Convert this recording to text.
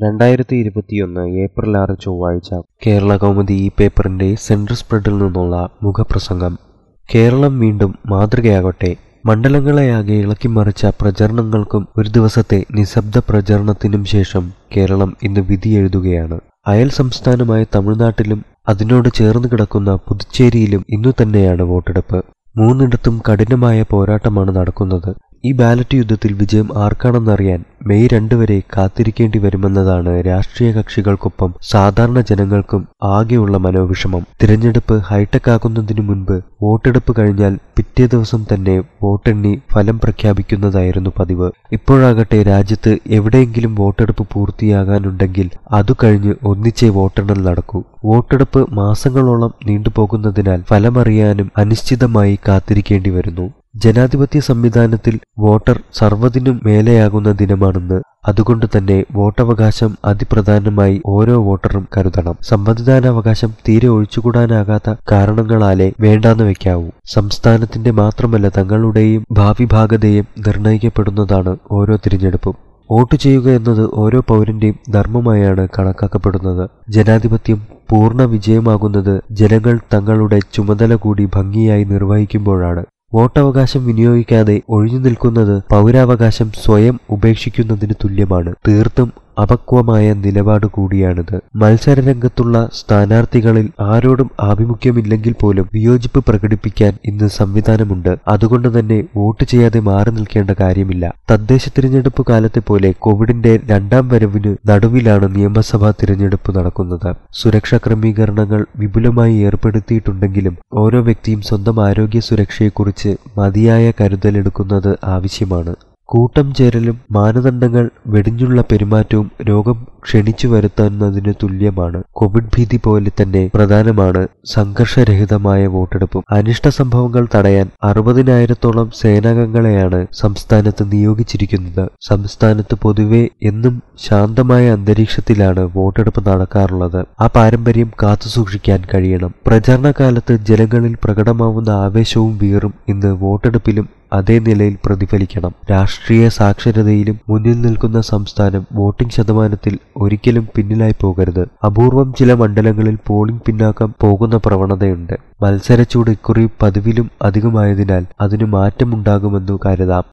രണ്ടായിരത്തി ഇരുപത്തിയൊന്ന് ഏപ്രിൽ ആറ് ചൊവ്വാഴ്ച കേരള കൗമുദി ഈ പേപ്പറിന്റെ സെൻട്രൽ സ്പ്രെഡിൽ നിന്നുള്ള മുഖപ്രസംഗം കേരളം വീണ്ടും മാതൃകയാകട്ടെ മണ്ഡലങ്ങളെയാകെ ഇളക്കിമറിച്ച പ്രചരണങ്ങൾക്കും ഒരു ദിവസത്തെ നിശബ്ദ പ്രചരണത്തിനും ശേഷം കേരളം ഇന്ന് വിധിയെഴുതുകയാണ് അയൽ സംസ്ഥാനമായ തമിഴ്നാട്ടിലും അതിനോട് ചേർന്ന് കിടക്കുന്ന പുതുച്ചേരിയിലും ഇന്നു തന്നെയാണ് വോട്ടെടുപ്പ് മൂന്നിടത്തും കഠിനമായ പോരാട്ടമാണ് നടക്കുന്നത് ഈ ബാലറ്റ് യുദ്ധത്തിൽ വിജയം ആർക്കാണെന്നറിയാൻ മെയ് രണ്ട് വരെ കാത്തിരിക്കേണ്ടി വരുമെന്നതാണ് രാഷ്ട്രീയ കക്ഷികൾക്കൊപ്പം സാധാരണ ജനങ്ങൾക്കും ആകെയുള്ള മനോവിഷമം തിരഞ്ഞെടുപ്പ് ഹൈടെക് ആകുന്നതിനു മുൻപ് വോട്ടെടുപ്പ് കഴിഞ്ഞാൽ പിറ്റേ ദിവസം തന്നെ വോട്ടെണ്ണി ഫലം പ്രഖ്യാപിക്കുന്നതായിരുന്നു പതിവ് ഇപ്പോഴാകട്ടെ രാജ്യത്ത് എവിടെയെങ്കിലും വോട്ടെടുപ്പ് പൂർത്തിയാകാനുണ്ടെങ്കിൽ അതു കഴിഞ്ഞ് ഒന്നിച്ചേ വോട്ടെണ്ണൽ നടക്കൂ വോട്ടെടുപ്പ് മാസങ്ങളോളം നീണ്ടുപോകുന്നതിനാൽ ഫലമറിയാനും അനിശ്ചിതമായി കാത്തിരിക്കേണ്ടി വരുന്നു ജനാധിപത്യ സംവിധാനത്തിൽ വോട്ടർ സർവ്വതിനും മേലെയാകുന്ന ദിനമാണെന്ന് അതുകൊണ്ട് തന്നെ വോട്ടവകാശം അതിപ്രധാനമായി ഓരോ വോട്ടറും കരുതണം സമ്മതിദാനാവകാശം തീരെ ഒഴിച്ചുകൂടാനാകാത്ത കാരണങ്ങളാലേ വേണ്ടാന്ന് വെക്കാവൂ സംസ്ഥാനത്തിന്റെ മാത്രമല്ല തങ്ങളുടെയും ഭാവി ഭാഗതയും നിർണയിക്കപ്പെടുന്നതാണ് ഓരോ തിരഞ്ഞെടുപ്പും വോട്ട് ചെയ്യുക എന്നത് ഓരോ പൗരന്റെയും ധർമ്മമായാണ് കണക്കാക്കപ്പെടുന്നത് ജനാധിപത്യം പൂർണ്ണ വിജയമാകുന്നത് ജനങ്ങൾ തങ്ങളുടെ ചുമതല കൂടി ഭംഗിയായി നിർവഹിക്കുമ്പോഴാണ് വോട്ടവകാശം വിനിയോഗിക്കാതെ ഒഴിഞ്ഞു നിൽക്കുന്നത് പൗരാവകാശം സ്വയം ഉപേക്ഷിക്കുന്നതിന് തുല്യമാണ് തീർത്തും അപക്വമായ നിലപാട് കൂടിയാണിത് മത്സരരംഗത്തുള്ള സ്ഥാനാർത്ഥികളിൽ ആരോടും ആഭിമുഖ്യമില്ലെങ്കിൽ പോലും വിയോജിപ്പ് പ്രകടിപ്പിക്കാൻ ഇന്ന് സംവിധാനമുണ്ട് അതുകൊണ്ട് തന്നെ വോട്ട് ചെയ്യാതെ മാറി നിൽക്കേണ്ട കാര്യമില്ല തദ്ദേശ തിരഞ്ഞെടുപ്പ് കാലത്തെ പോലെ കോവിഡിന്റെ രണ്ടാം വരവിന് നടുവിലാണ് നിയമസഭാ തിരഞ്ഞെടുപ്പ് നടക്കുന്നത് സുരക്ഷാ ക്രമീകരണങ്ങൾ വിപുലമായി ഏർപ്പെടുത്തിയിട്ടുണ്ടെങ്കിലും ഓരോ വ്യക്തിയും സ്വന്തം ആരോഗ്യ സുരക്ഷയെക്കുറിച്ച് മതിയായ കരുതലെടുക്കുന്നത് ആവശ്യമാണ് കൂട്ടം ചേരലും മാനദണ്ഡങ്ങൾ വെടിഞ്ഞുള്ള പെരുമാറ്റവും രോഗം ക്ഷണിച്ചു വരുത്തുന്നതിന് തുല്യമാണ് കോവിഡ് ഭീതി പോലെ തന്നെ പ്രധാനമാണ് സംഘർഷരഹിതമായ വോട്ടെടുപ്പും അനിഷ്ട സംഭവങ്ങൾ തടയാൻ അറുപതിനായിരത്തോളം സേനാംഗങ്ങളെയാണ് സംസ്ഥാനത്ത് നിയോഗിച്ചിരിക്കുന്നത് സംസ്ഥാനത്ത് പൊതുവെ എന്നും ശാന്തമായ അന്തരീക്ഷത്തിലാണ് വോട്ടെടുപ്പ് നടക്കാറുള്ളത് ആ പാരമ്പര്യം കാത്തുസൂക്ഷിക്കാൻ കഴിയണം പ്രചാരണകാലത്ത് ജനങ്ങളിൽ പ്രകടമാവുന്ന ആവേശവും വീറും ഇന്ന് വോട്ടെടുപ്പിലും അതേ നിലയിൽ പ്രതിഫലിക്കണം രാഷ്ട്രീയ സാക്ഷരതയിലും മുന്നിൽ നിൽക്കുന്ന സംസ്ഥാനം വോട്ടിംഗ് ശതമാനത്തിൽ ഒരിക്കലും പിന്നിലായി പോകരുത് അപൂർവം ചില മണ്ഡലങ്ങളിൽ പോളിംഗ് പിന്നാക്കം പോകുന്ന പ്രവണതയുണ്ട് മത്സരച്ചൂട് ഇക്കുറി പതിവിലും അധികമായതിനാൽ അതിനു മാറ്റമുണ്ടാകുമെന്നു കരുതാം